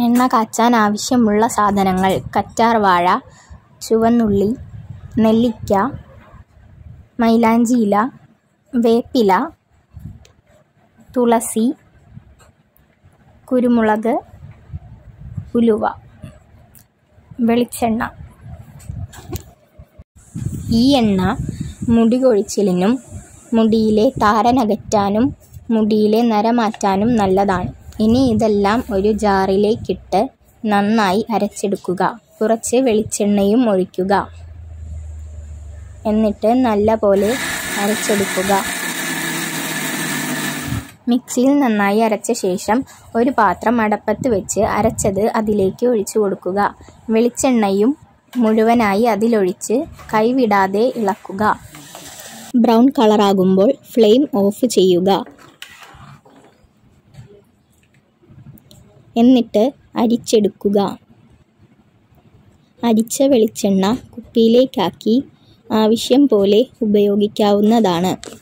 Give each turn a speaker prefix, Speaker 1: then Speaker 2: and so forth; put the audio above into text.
Speaker 1: എണ്ണ കാച്ചാൻ ആവശ്യമുള്ള സാധനങ്ങൾ കറ്റാർവാഴ ചുവന്നുള്ളി നെല്ലിക്ക മൈലാഞ്ചിയില വേപ്പില തുളസി കുരുമുളക് ഉലുവ വെളിച്ചെണ്ണ ഈ എണ്ണ മുടി കൊഴിച്ചിലിനും മുടിയിലെ താരനകറ്റാനും മുടിയിലെ നര മാറ്റാനും നല്ലതാണ് ഇനി ഇതെല്ലാം ഒരു ജാറിലേക്കിട്ട് നന്നായി അരച്ചെടുക്കുക കുറച്ച് വെളിച്ചെണ്ണയും ഒഴിക്കുക എന്നിട്ട് നല്ലപോലെ അരച്ചെടുക്കുക മിക്സിയിൽ നന്നായി അരച്ച ശേഷം ഒരു പാത്രം അടപ്പത്ത് വെച്ച് അരച്ചത് അതിലേക്ക് ഒഴിച്ചു കൊടുക്കുക വെളിച്ചെണ്ണയും മുഴുവനായി അതിലൊഴിച്ച് കൈവിടാതെ ഇളക്കുക ബ്രൗൺ കളറാകുമ്പോൾ ഫ്ലെയിം ഓഫ് ചെയ്യുക എന്നിട്ട് അരിച്ചെടുക്കുക അരിച്ച വെളിച്ചെണ്ണ കുപ്പിയിലേക്കാക്കി ആവശ്യം പോലെ ഉപയോഗിക്കാവുന്നതാണ്